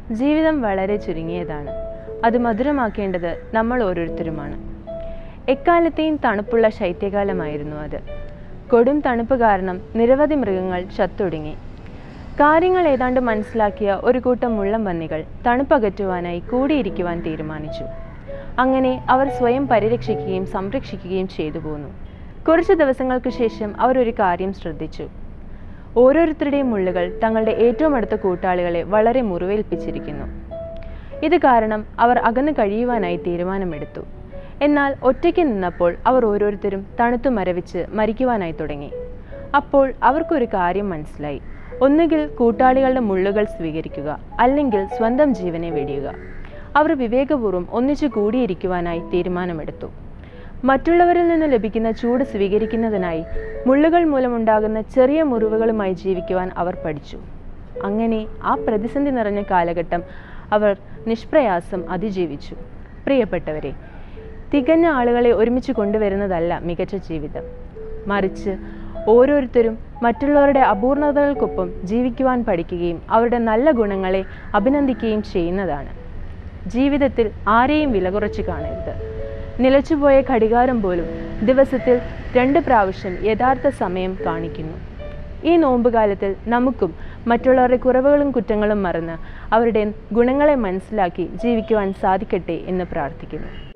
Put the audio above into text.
ജീവിതം വളരെ ചുരുങ്ങിയതാണ് അത് മധുരമാക്കേണ്ടത് നമ്മൾ ഓരോരുത്തരുമാണ് എക്കാലത്തെയും തണുപ്പുള്ള ശൈത്യകാലമായിരുന്നു അത് കൊടും തണുപ്പ് കാരണം നിരവധി മൃഗങ്ങൾ ചത്തൊടുങ്ങി കാര്യങ്ങൾ ഏതാണ്ട് മനസ്സിലാക്കിയ ഒരു കൂട്ടം മുള്ളം പന്നികൾ തണുപ്പകറ്റുവാനായി കൂടിയിരിക്കുവാൻ തീരുമാനിച്ചു അങ്ങനെ അവർ സ്വയം പരിരക്ഷിക്കുകയും സംരക്ഷിക്കുകയും ചെയ്തു പോന്നു കുറച്ച് ദിവസങ്ങൾക്ക് ശേഷം അവർ ഒരു കാര്യം ശ്രദ്ധിച്ചു ഓരോരുത്തരുടെയും മുള്ളുകൾ തങ്ങളുടെ ഏറ്റവും അടുത്ത കൂട്ടാളികളെ വളരെ മുറിവേൽപ്പിച്ചിരിക്കുന്നു ഇത് കാരണം അവർ അകന്നു കഴിയുവാനായി തീരുമാനമെടുത്തു എന്നാൽ ഒറ്റയ്ക്ക് നിന്നപ്പോൾ അവർ ഓരോരുത്തരും തണുത്തു മരവിച്ച് മരിക്കുവാനായി തുടങ്ങി അപ്പോൾ അവർക്കൊരു കാര്യം മനസ്സിലായി ഒന്നുകിൽ കൂട്ടാളികളുടെ മുള്ളുകൾ സ്വീകരിക്കുക അല്ലെങ്കിൽ സ്വന്തം ജീവനെ വെടിയുക അവർ വിവേകപൂർവ്വം ഒന്നിച്ചു കൂടിയിരിക്കുവാനായി തീരുമാനമെടുത്തു മറ്റുള്ളവരിൽ നിന്ന് ലഭിക്കുന്ന ചൂട് സ്വീകരിക്കുന്നതിനായി മുള്ളുകൾ മൂലമുണ്ടാകുന്ന ചെറിയ മുറിവുകളുമായി ജീവിക്കുവാൻ അവർ പഠിച്ചു അങ്ങനെ ആ പ്രതിസന്ധി നിറഞ്ഞ കാലഘട്ടം അവർ നിഷ്പ്രയാസം അതിജീവിച്ചു പ്രിയപ്പെട്ടവരെ തികഞ്ഞ ആളുകളെ ഒരുമിച്ച് കൊണ്ടുവരുന്നതല്ല മികച്ച ജീവിതം മറിച്ച് ഓരോരുത്തരും മറ്റുള്ളവരുടെ അപൂർണതകൾക്കൊപ്പം ജീവിക്കുവാൻ പഠിക്കുകയും അവരുടെ നല്ല ഗുണങ്ങളെ അഭിനന്ദിക്കുകയും ചെയ്യുന്നതാണ് ജീവിതത്തിൽ ആരെയും വില കുറച്ച് കാണരുത് നിലച്ചുപോയ ഘടികാരം പോലും ദിവസത്തിൽ രണ്ട് പ്രാവശ്യം യഥാർത്ഥ സമയം കാണിക്കുന്നു ഈ നോമ്പുകാലത്തിൽ നമുക്കും മറ്റുള്ളവരുടെ കുറവുകളും കുറ്റങ്ങളും മറന്ന് അവരുടെ ഗുണങ്ങളെ മനസ്സിലാക്കി ജീവിക്കുവാൻ സാധിക്കട്ടെ എന്ന് പ്രാർത്ഥിക്കുന്നു